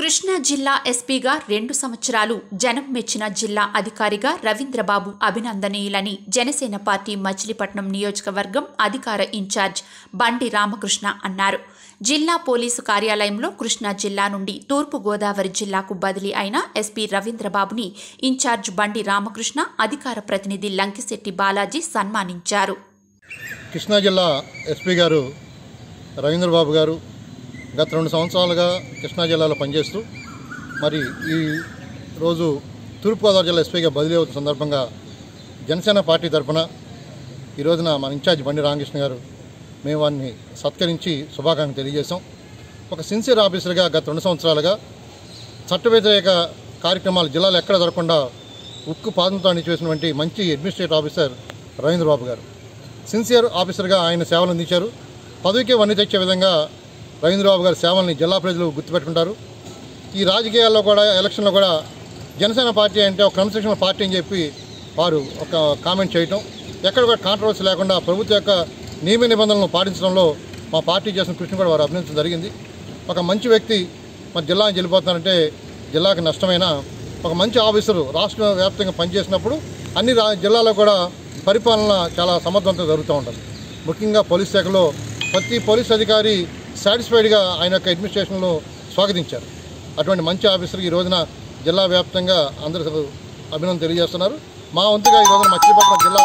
కృష్ణా జిల్లా ఎస్పీగా రెండు సంవత్సరాలు జనం మెచ్చిన జిల్లా అధికారిగా రవీంద్రబాబు అభినందనీయులని జనసేన పార్టీ మచిలీపట్నం నియోజకవర్గం అధికార ఇన్ఛార్జ్ బండి రామకృష్ణ అన్నారు జిల్లా పోలీసు కార్యాలయంలో కృష్ణా జిల్లా నుండి తూర్పు గోదావరి జిల్లాకు బదిలీ అయిన ఎస్పీ రవీంద్రబాబుని ఇన్ఛార్జ్ బండి రామకృష్ణ అధికార ప్రతినిధి లంకిశెట్టి బాలాజీ సన్మానించారు కృష్ణా జిల్లా ఎస్పీ గారు రవీంద్రబాబు గారు గత రెండు సంవత్సరాలుగా కృష్ణా జిల్లాలో పనిచేస్తూ మరి ఈ రోజు తూర్పుగోదావరి జిల్లా ఎస్పీగా బదిలీ అవుతున్న సందర్భంగా జనసేన పార్టీ తరఫున ఈ రోజున మన ఇన్ఛార్జ్ బండి రామకృష్ణ గారు మేము వారిని సత్కరించి శుభాకాంక్షలు తెలియజేశాం ఒక సిన్సియర్ ఆఫీసర్గా గత రెండు సంవత్సరాలుగా చట్ట వ్యతిరేక కార్యక్రమాలు జిల్లాలో ఎక్కడ జరగకుండా ఉక్కు పాదంతో అణిచివేసినటువంటి మంచి అడ్మినిస్ట్రేటివ్ ఆఫీసర్ రవీంద్రబాబు గారు సిన్సియర్ ఆఫీసర్గా ఆయన సేవలు అందించారు పదవికి వన్నీ తెచ్చే విధంగా రవీంద్రబాబు గారి సేవల్ని జిల్లా ప్రజలు గుర్తుపెట్టుకుంటారు ఈ రాజకీయాల్లో కూడా ఎలక్షన్లో కూడా జనసేన పార్టీ అంటే ఒక క్రమశిక్షణ పార్టీ అని చెప్పి వారు ఒక కామెంట్ చేయటం ఎక్కడ కూడా కాంట్రవర్సీ లేకుండా ప్రభుత్వ యొక్క నియమ నిబంధనలను పాటించడంలో మా పార్టీ చేసిన కృషిని కూడా వారు అభినందించడం జరిగింది ఒక మంచి వ్యక్తి మన జిల్లాకి వెళ్ళిపోతున్నారంటే జిల్లాకి నష్టమైన ఒక మంచి ఆఫీసరు రాష్ట్ర వ్యాప్తంగా పనిచేసినప్పుడు అన్ని రా జిల్లాలో కూడా పరిపాలన చాలా సమర్థవంతంగా జరుగుతూ ఉంటుంది ముఖ్యంగా పోలీస్ శాఖలో ప్రతి పోలీస్ అధికారి సాటిస్ఫైడ్గా ఆయన యొక్క అడ్మినిస్ట్రేషన్లో స్వాగతించారు అటువంటి మంచి ఆఫీసర్ ఈ రోజున జిల్లా వ్యాప్తంగా అందరూ అభినందన తెలియజేస్తున్నారు మా వంతుగా ఈ రోజున మచిలీపట్నం జిల్లా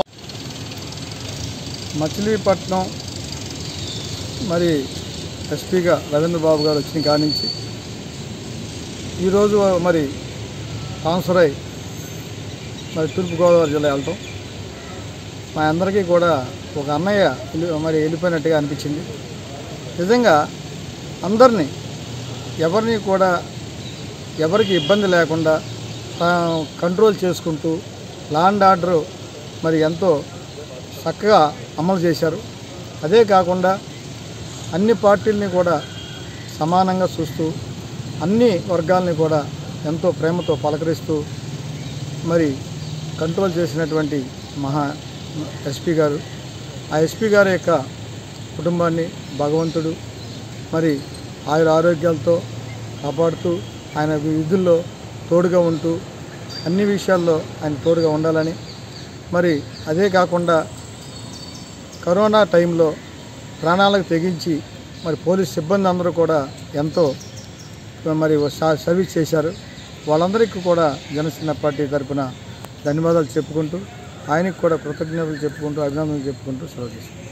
మచిలీపట్నం మరి ఎస్పీగా రవీంద్రబాబు గారు వచ్చిన కాడి నుంచి ఈరోజు మరి ట్రాన్స్ఫర్ అయి మరి తూర్పుగోదావరి జిల్లా వెళ్ళటం మా అందరికీ కూడా ఒక అన్నయ్య వెళ్ళి- మరి వెళ్ళిపోయినట్టుగా అనిపించింది నిజంగా అందరినీ ఎవరిని కూడా ఎవరికి ఇబ్బంది లేకుండా తా- కంట్రోల్ చేసుకుంటూ లా అండ్ ఆర్డర్ మరి ఎంతో చక్కగా అమలు చేశారు అదే కాకుండా అన్ని పార్టీల్ని కూడా సమానంగా చూస్తూ అన్ని వర్గాల్ని కూడా ఎంతో ప్రేమతో పలకరిస్తూ మరి కంట్రోల్ చేసినటువంటి మహా ఎస్పీ గారు ఆ ఎస్పీ గారి యొక్క కుటుంబాన్ని భగవంతుడు మరి ఆయుర ఆరోగ్యాలతో కాపాడుతూ ఆయన విధుల్లో తోడుగా ఉంటూ అన్ని విషయాల్లో ఆయన తోడుగా ఉండాలని మరి అదే కాకుండా కరోనా టైంలో ప్రాణాలకు తెగించి మరి పోలీస్ సిబ్బంది అందరూ కూడా ఎంతో మరి సా- సర్వీస్ చేశారు వాళ్ళందరికీ కూడా జనసేన పార్టీ తరపున ధన్యవాదాలు చెప్పుకుంటూ ఆయనకు కూడా కృతజ్ఞతలు చెప్పుకుంటూ అభినందనలు చెప్పుకుంటూ సెలవు తీసుకుంటాం